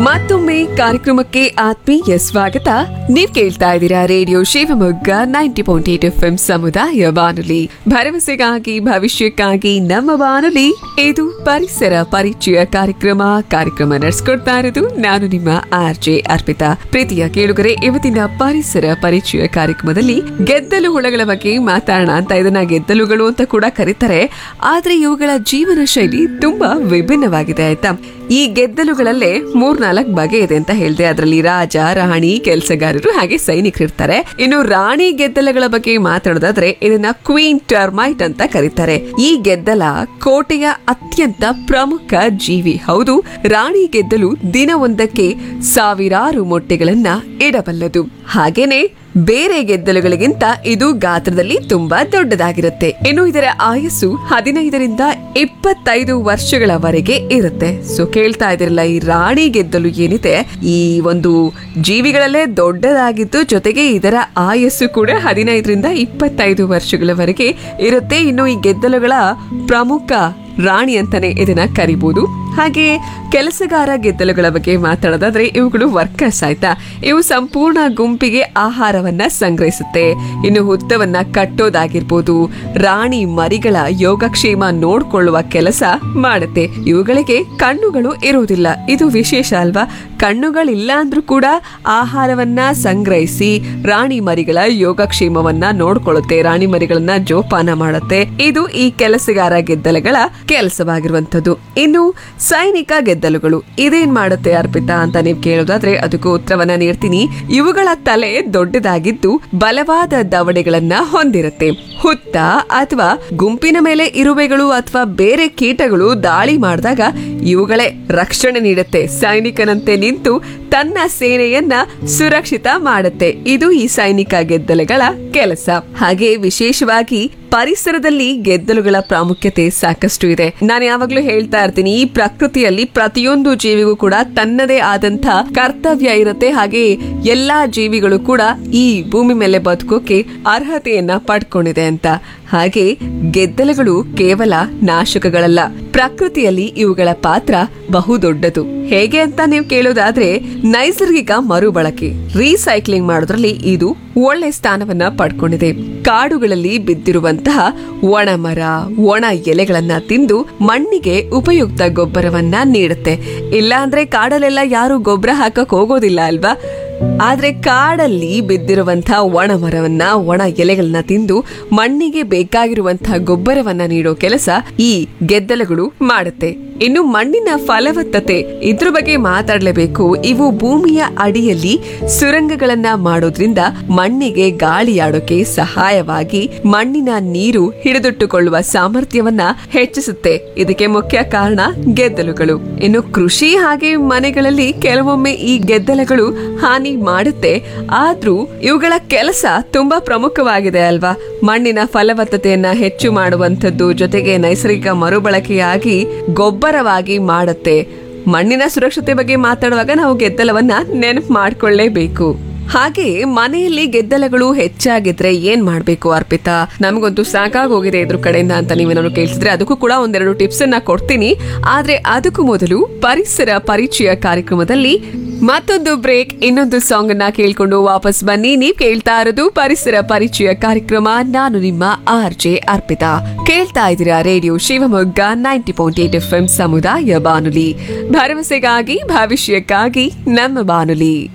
ಮತ್ತೊಮ್ಮೆ ಕಾರ್ಯಕ್ರಮಕ್ಕೆ ಆತ್ಮೀಯ ಸ್ವಾಗತ ನೀವ್ ಕೇಳ್ತಾ ಇದ್ದೀರಾ radio Shivamogga ninety point eight F M ಸಮುದಾಯ ಬಾನುಲಿ ಭರವಸೆಗಾಗಿ ಭವಿಷ್ಯಕ್ಕಾಗಿ ನಮ್ಮ ಬಾನುಲಿ ಇದು ಪರಿಸರ ಪರಿಚಯ ಕಾರ್ಯಕ್ರಮ ಕಾರ್ಯಕ್ರಮ ನಡೆಸ್ಕೊಡ್ತಾ ಇರೋದು ನಾನು ನಿಮ್ಮ ಆರ್ ಜೆ ಅರ್ಪಿತಾ ಪ್ರೀತಿಯ ಕೇಳುಗರೆ ಇವತ್ತಿನ ಪರಿಸರ ಪರಿಚಯ ಕಾರ್ಯಕ್ರಮದಲ್ಲಿ ಗೆದ್ದಲು ಹುಳಗಳ ಬಗ್ಗೆ ಮಾತಾಡೋಣ ಅಂತ ಇದನ್ನ ಗೆದ್ದಲುಗಳು ಅಂತ ಕೂಡ ಕರೀತಾರೆ ಆದ್ರೆ ಇವುಗಳ ಜೀವನ ಶೈಲಿ ತುಂಬಾ ವಿಭಿನ್ನವಾಗಿದೆ ಆಯ್ತಾ ಈ ಗೆದ್ದಲುಗಳಲ್ಲೇ ಮೂರ್ನಾಲ್ಕು ಬಗೆ ಇದೆ ಅಂತ ಹೇಳಿದೆ ಅದರಲ್ಲಿ ರಾಜ ರಾಣಿ ಕೆಲಸಗಾರರು ಹಾಗೆ ಸೈನಿಕರು ಇರ್ತಾರೆ ಇನ್ನು ರಾಣಿ ಗೆದ್ದಲಗಳ ಬಗ್ಗೆ ಮಾತಾಡೋದಾದ್ರೆ ಇದನ್ನ ಕ್ವೀನ್ ಟರ್ಮೈಟ್ ಅಂತ ಕರೀತಾರೆ ಈ ಗೆದ್ದಲ ಕೋಟೆಯ ಅತ್ಯಂತ ಪ್ರಮುಖ ಜೀವಿ ಹೌದು ರಾಣಿ ಗೆದ್ದಲು ದಿನವೊಂದಕ್ಕೆ ಸಾವಿರಾರು ಮೊಟ್ಟೆಗಳನ್ನ ಇಡಬಲ್ಲದು ಹಾಗೇನೆ ಬೇರೆ ಗೆದ್ದಲುಗಳಿಗಿಂತ ಇದು ಗಾತ್ರದಲ್ಲಿ ತುಂಬಾ ದೊಡ್ಡದಾಗಿರುತ್ತೆ ಇನ್ನು ಇದರ ಆಯಸ್ಸು ಹದಿನೈದರಿಂದ ಇಪ್ಪತ್ತೈದು ವರ್ಷಗಳವರೆಗೆ ಇರುತ್ತೆ ಸೊ ಕೇಳ್ತಾ ಇದಿರಲ್ಲ ಈ ರಾಣಿ ಗೆದ್ದಲು ಏನಿದೆ ಈ ಒಂದು ಜೀವಿಗಳಲ್ಲೇ ದೊಡ್ಡದಾಗಿದ್ದು ಜೊತೆಗೆ ಇದರ ಆಯಸ್ಸು ಕೂಡ ಹದಿನೈದರಿಂದ ಇಪ್ಪತ್ತೈದು ವರ್ಷಗಳವರೆಗೆ ಇರುತ್ತೆ ಇನ್ನು ಈ ಗೆದ್ದಲುಗಳ ಪ್ರಮುಖ ರಾಣಿ ಅಂತಾನೆ ಇದನ್ನ ಕರಿಬಹುದು ಹಾಗೆ ಕೆಲಸಗಾರ ಗೆದ್ದಲುಗಳ ಬಗ್ಗೆ ಮಾತಾಡೋದಾದ್ರೆ ಇವುಗಳು ವರ್ಕರ್ಸ್ ಆಯ್ತಾ ಇವು ಸಂಪೂರ್ಣ ಗುಂಪಿಗೆ ಆಹಾರವನ್ನ ಸಂಗ್ರಹಿಸುತ್ತೆ ಇನ್ನು ಹುತ್ತವನ್ನ ಕಟ್ಟೋದಾಗಿರ್ಬೋದು ರಾಣಿ ಮರಿಗಳ ಯೋಗಕ್ಷೇಮ ನೋಡ್ಕೊಳ್ಳುವ ಕೆಲಸ ಮಾಡುತ್ತೆ ಇವುಗಳಿಗೆ ಕಣ್ಣುಗಳು ಇರುವುದಿಲ್ಲ ಇದು ವಿಶೇಷ ಅಲ್ವಾ ಕಣ್ಣುಗಳಿಲ್ಲ ಅಂದ್ರೂ ಕೂಡ ಆಹಾರವನ್ನ ಸಂಗ್ರಹಿಸಿ ರಾಣಿ ಮರಿಗಳ ಯೋಗಕ್ಷೇಮವನ್ನ ನೋಡ್ಕೊಳ್ಳುತ್ತೆ ರಾಣಿ ಮರಿಗಳನ್ನ ಜೋಪಾನ ಮಾಡುತ್ತೆ ಇದು ಈ ಕೆಲಸಗಾರ ಗೆದ್ದಲುಗಳ ಕೆಲಸವಾಗಿರುವಂತದ್ದು ಇನ್ನು ಸೈನಿಕ ಗೆದ್ದಲುಗಳು ಇದೇನ್ ಮಾಡುತ್ತೆ ಅರ್ಪಿತಾ ಅಂತ ನೀವು ಕೇಳೋದಾದ್ರೆ ಅದಕ್ಕೂ ಉತ್ತರವನ್ನ ನೀಡ್ತೀನಿ ಇವುಗಳ ತಲೆ ದೊಡ್ಡದಾಗಿದ್ದು ಬಲವಾದ ದವಡೆಗಳನ್ನ ಹೊಂದಿರುತ್ತೆ ಹುತ್ತ ಅಥವಾ ಗುಂಪಿನ ಮೇಲೆ ಇರುವೆಗಳು ಅಥವಾ ಬೇರೆ ಕೀಟಗಳು ದಾಳಿ ಮಾಡಿದಾಗ ಇವುಗಳೇ ರಕ್ಷಣೆ ನೀಡುತ್ತೆ ಸೈನಿಕನಂತೆ ನಿಂತು ತನ್ನ ಸೇನೆಯನ್ನ ಸುರಕ್ಷಿತ ಮಾಡುತ್ತೆ ಇದು ಈ ಸೈನಿಕ ಗೆದ್ದಲುಗಳ ಕೆಲಸ ಹಾಗೆ ವಿಶೇಷವಾಗಿ ಪರಿಸರದಲ್ಲಿ ಗೆದ್ದಲುಗಳ ಪ್ರಾಮುಖ್ಯತೆ ಸಾಕಷ್ಟು ಇದೆ ನಾನು ಯಾವಾಗ್ಲೂ ಹೇಳ್ತಾ ಇರ್ತೀನಿ ಈ ಪ್ರಕೃತಿಯಲ್ಲಿ ಪ್ರತಿಯೊಂದು ಜೀವಿಗೂ ಕೂಡ ತನ್ನದೇ ಆದಂತ ಕರ್ತವ್ಯ ಇರುತ್ತೆ ಹಾಗೆ ಎಲ್ಲಾ ಜೀವಿಗಳು ಕೂಡ ಈ ಭೂಮಿ ಮೇಲೆ ಬದುಕೋಕೆ ಅರ್ಹತೆಯನ್ನ ಪಡ್ಕೊಂಡಿದೆ ಅಂತ ಹಾಗೆ ಗೆದ್ದಲುಗಳು ಕೇವಲ ನಾಶಕಗಳಲ್ಲ ಪ್ರಕೃತಿಯಲ್ಲಿ ಇವುಗಳ ಪಾತ್ರ ಬಹುದೊಡ್ಡದು ಹೇಗೆ ಅಂತ ನೀವು ಕೇಳೋದಾದ್ರೆ ನೈಸರ್ಗಿಕ ಮರುಬಳಕೆ ರೀಸೈಕ್ಲಿಂಗ್ ಮಾಡೋದ್ರಲ್ಲಿ ಇದು ಒಳ್ಳೆ ಸ್ಥಾನವನ್ನ ಪಡ್ಕೊಂಡಿದೆ ಕಾಡುಗಳಲ್ಲಿ ಬಿದ್ದಿರುವಂತಹ ಒಣ ಮರ ಒಣ ಎಲೆಗಳನ್ನ ತಿಂದು ಮಣ್ಣಿಗೆ ಉಪಯುಕ್ತ ಗೊಬ್ಬರವನ್ನ ನೀಡುತ್ತೆ ಇಲ್ಲಾಂದ್ರೆ ಕಾಡಲ್ಲೆಲ್ಲ ಯಾರು ಗೊಬ್ಬರ ಹಾಕಕ್ ಹೋಗೋದಿಲ್ಲ ಅಲ್ವಾ ಆದ್ರೆ ಕಾಡಲ್ಲಿ ಬಿದ್ದಿರುವಂತಹ ಒಣ ಮರವನ್ನ ಒಣ ಎಲೆಗಳನ್ನ ತಿಂದು ಮಣ್ಣಿಗೆ ಬೇಕಾಗಿರುವಂತಹ ಗೊಬ್ಬರವನ್ನ ನೀಡೋ ಕೆಲಸ ಈ ಗೆದ್ದಲುಗಳು ಮಾಡುತ್ತೆ ಇನ್ನು ಮಣ್ಣಿನ ಫಲವತ್ತತೆ ಇದ್ರ ಬಗ್ಗೆ ಮಾತಾಡ್ಲೇಬೇಕು ಇವು ಭೂಮಿಯ ಅಡಿಯಲ್ಲಿ ಸುರಂಗಗಳನ್ನ ಮಾಡೋದ್ರಿಂದ ಮಣ್ಣಿಗೆ ಗಾಳಿಯಾಡೋಕೆ ಸಹಾಯವಾಗಿ ಮಣ್ಣಿನ ನೀರು ಹಿಡಿದಿಟ್ಟುಕೊಳ್ಳುವ ಸಾಮರ್ಥ್ಯವನ್ನ ಹೆಚ್ಚಿಸುತ್ತೆ ಇದಕ್ಕೆ ಮುಖ್ಯ ಕಾರಣ ಗೆದ್ದಲುಗಳು ಇನ್ನು ಕೃಷಿ ಹಾಗೆ ಮನೆಗಳಲ್ಲಿ ಕೆಲವೊಮ್ಮೆ ಈ ಗೆದ್ದಲುಗಳು ಹಾನಿ ಮಾಡುತ್ತೆ ಆದ್ರೂ ಇವುಗಳ ಕೆಲಸ ತುಂಬಾ ಪ್ರಮುಖವಾಗಿದೆ ಅಲ್ವಾ ಮಣ್ಣಿನ ಫಲವತ್ತತೆಯನ್ನ ಹೆಚ್ಚು ಮಾಡುವಂಥದ್ದು ಜೊತೆಗೆ ನೈಸರ್ಗಿಕ ಮರುಬಳಕೆಯಾಗಿ ಗೊಬ್ಬರವಾಗಿ ಮಾಡುತ್ತೆ ಮಣ್ಣಿನ ಸುರಕ್ಷತೆ ಬಗ್ಗೆ ಮಾತಾಡುವಾಗ ನಾವು ಗೆದ್ದಲವನ್ನ ನೆನಪು ಮಾಡ್ಕೊಳ್ಳೇಬೇಕು ಹಾಗೆ ಮನೆಯಲ್ಲಿ ಗೆದ್ದಲಗಳು ಹೆಚ್ಚಾಗಿದ್ರೆ ಏನ್ ಮಾಡ್ಬೇಕು ಅರ್ಪಿತಾ ನಮಗಂತೂ ಸಾಕಾಗೋಗಿದೆ ಇದ್ರ ಕಡೆಯಿಂದ ಅಂತ ನೀವೇನಾದ್ರು ಕೇಳ್ತಿದ್ರೆ ಅದಕ್ಕೂ ಕೂಡ ಒಂದೆರಡು ಟಿಪ್ಸ್ ಅನ್ನ ಕೊಡ್ತೀನಿ ಆದ್ರೆ ಅದಕ್ಕೂ ಮೊದಲು ಪರಿಸರ ಪರಿಚಯ ಕಾರ್ಯಕ್ರಮದಲ್ಲಿ ಮತ್ತೊಂದು ಬ್ರೇಕ್ ಇನ್ನೊಂದು ಸಾಂಗ್ ಅನ್ನ ಕೇಳ್ಕೊಂಡು ವಾಪಸ್ ಬನ್ನಿ ನೀವ್ ಕೇಳ್ತಾ ಇರೋದು ಪರಿಸರ ಪರಿಚಯ ಕಾರ್ಯಕ್ರಮ ನಾನು ನಿಮ್ಮ ಆರ್ ಜೆ ಅರ್ಪಿತಾ ಕೇಳ್ತಾ ಇದ್ದೀರಾ radio Shivamogga ninety point eight F M ಸಮುದಾಯ ಬಾನುಲಿ ಭರವಸೆಗಾಗಿ ಭವಿಷ್ಯಕ್ಕಾಗಿ ನಮ್ಮ ಬಾನುಲಿ